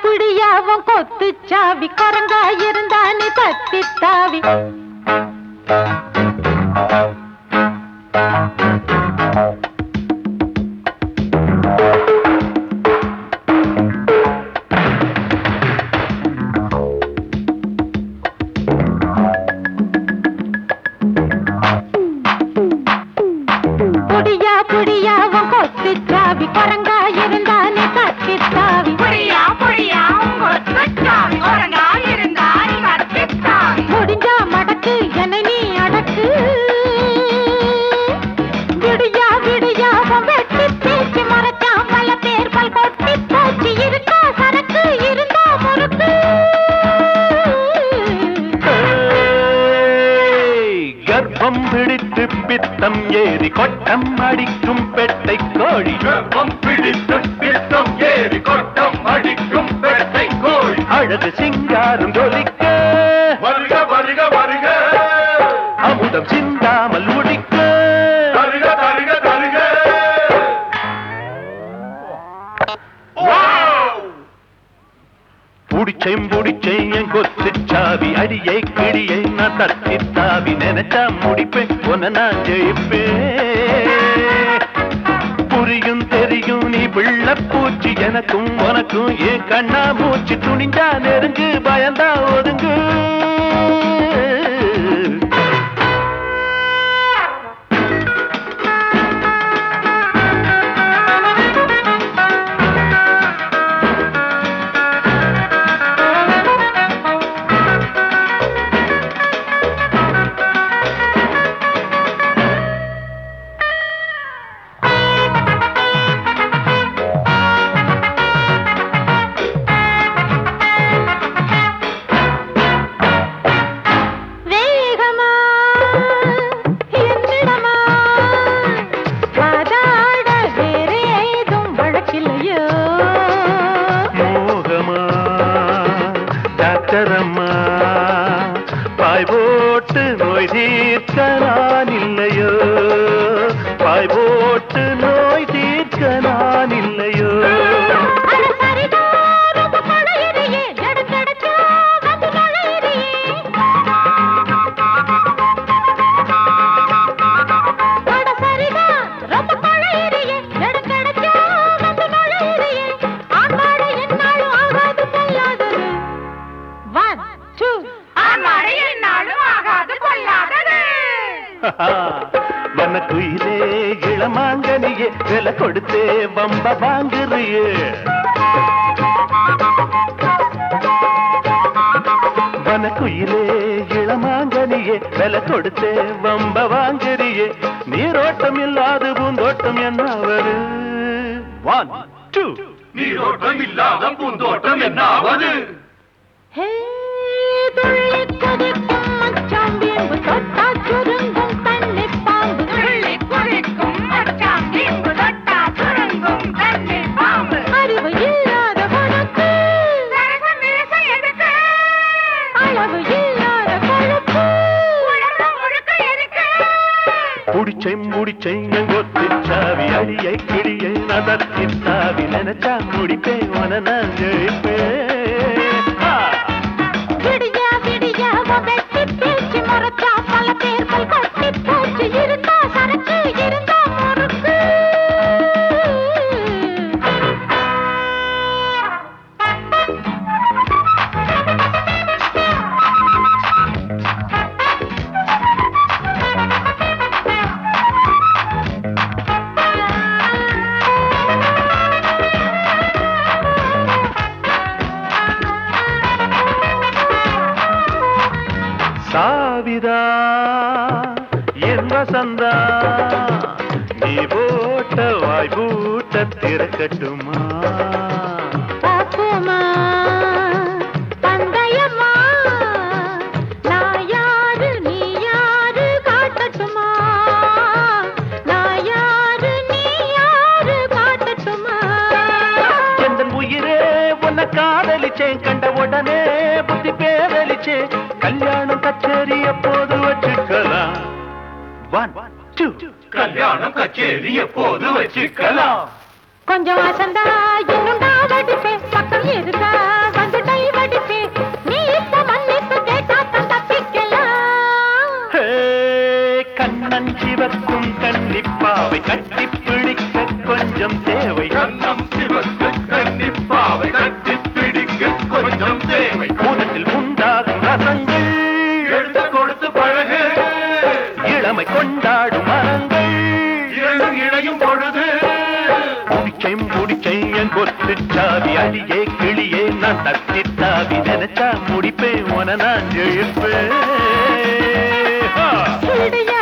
பிடியாவும் கொத்து சாவி குரங்கா இருந்தானே தத்தி தாவி புடியா புடியாவும் கொத்து சாவி குரங்கா இருந்தானே தத்தி தாவி புரியா புரியா உங்க சுற்றாவி ஒருங்கா இருந்தா நீ கற்பித்தாவி முடிஞ்சா மடக்கு என்னை நீ அடக்கு விடியா விடியா உன் வெட்டி பேச்சு மறைச்சான் பல பேர் பல் கொட்டி போச்சு இருக்கா சரக்கு இருந்தா முறுக்கு ஏய், கர்ப்பம் பிடித்து பித்தம் ஏறி கொட்டம் அடிக்கும் பெட்டை கோழி கர்ப்பம் பிடித்து பித்தம் ஏறி கொட்டம் அடிக்கும் பெட்டை கோழி அழகு சிங்காரம் ஜொலிக்க வருக வருக வருக அமுதம் சிந்தாமல் முடிக்க தருக தருக தருக வாவ்! புடிச்சை புடிச்சை என் கொத்து சாவி அடியை கிடியை நான் தத்தி தாவி நினைச்சா முடிப்பேன் உன்னை நான் ஜெயிப்பேன் புரியும் தெரியும் நீ பிள்ள பூச்சி எனக்கும் உனக்கும் ஏன் கண்ணா மூச்சு துணிஞ்சா நெருங்கு பயந்தா ஒதுங்கு வேகமா என்னிடமா வாதாட வேறு ஏதும் வழக்கில்லையோ மோகமா டாக்டரம்மா பாய் போட்டு நோய் தீர்க்க நான் இல்லையோ பாய் போட்டு நோய் தீர்க்க நான் இல்லையோ அட சரிதான் ரொம்ப பழையறியே எடுக்கெடுக்கா வந்து நுழையிறியே அட சரிதான் ரொம்ப பழையறியே எடுக்கெடுக்கா வந்து நுழையிறியே ஆண்பாடு என்னாலும் ஆகாது கொள்ளாதது ஒன் டூ ஆண்மாடை என்னாலும் ஆகாது கொள்ளாதது வண்ண குயிலே இளமாங்கனியே விலை கொடுத்தே வம்ப வாங்குறியே வன குயிலே இளமாங்கனியே விலை கொடுத்தே வம்ப வாங்குறியே நீரோட்டம் இல்லாது பூந்தோட்டம் என்ன அவரு ஒன் டூ நீரோட்டம் இல்லாத பூந்தோட்டம் என்னாவது ஹே துள்ளி குதிக்கும் மச்சான் வீம்பு தொட்டா சுருங்கும் தண்ணி பாம்பு துள்ளி குதிக்கும் மச்சான் இங்கு தொட்டா சுருங்கும் தண்ணீர் பாம்பு அறிவு இல்லாத உனக்கு சரச மிரச எதுக்கு அளவு இல்லாத கொழுப்பு உலர்ந்த முழுக்க எதுக்கு புடிச்சை முடிச்சை கொத்து சாவி அடியை கிடியை நதத்தி சாவி நினைச்சா முடிப்பேன் உன நான் ஜெயிப்பேன் ஆ! விடியா விடியா உன் வெட்டி பேச்சு மறைச்சா பல பேர் பல் கொட்டி போச்சு இருந்தா சரக்கு இருந்தா முறுக்கு சாவிதா என் வசந்தா நீ போட்ட வாய் பூட்ட திறக்கட்டுமா பாப்போமா பந்தயமா நான் யாரு நீ யாரு காட்டட்டுமா நான் யாரு நீ யாரு காட்டட்டுமா எந்த உயிரே உன்னை காதலிச்சேன் கண்ட உடனே புத்தி பேரலிச்சேன் கல்யாணம் கச்சேரி எப்போது வச்சுக்கலாம் ஒன் டூ கல்யாணம் கச்சேரி எப்போது வச்சுக்கலாம் கொஞ்சம் அசந்தா இன்னும் நான் வடிப்பேன் பக்கம் இருந்தா வந்து டை வடிப்பேன் நீ இப்ப மன்னிப்பு கேட்டா தான் தப்பிக்கலாம் ஹே, கண்ணன் சிவக்கும் கன்னிப்பாவை கட்டி பிடிக்க கொஞ்சம் தேவை கண்ணம் சிவக்கு கன்னிப்பாவை கட்டி பிடிக்க கொஞ்சம் தேவை கூதத்தில் உண்டாகும் ரசங்கள் எடுத்து கொடுத்து பழகு இளமை கொண்டாடும் மரங்கள் இரண்டும் இணையும் பொழுது முடிச்சை முடிச்சை என் கொத்து சாவி அடியே கிளியே நான் தத்தி சாவி நினைச்சா முடிப்பேன் உன நான் எழுப்பேன் விடிய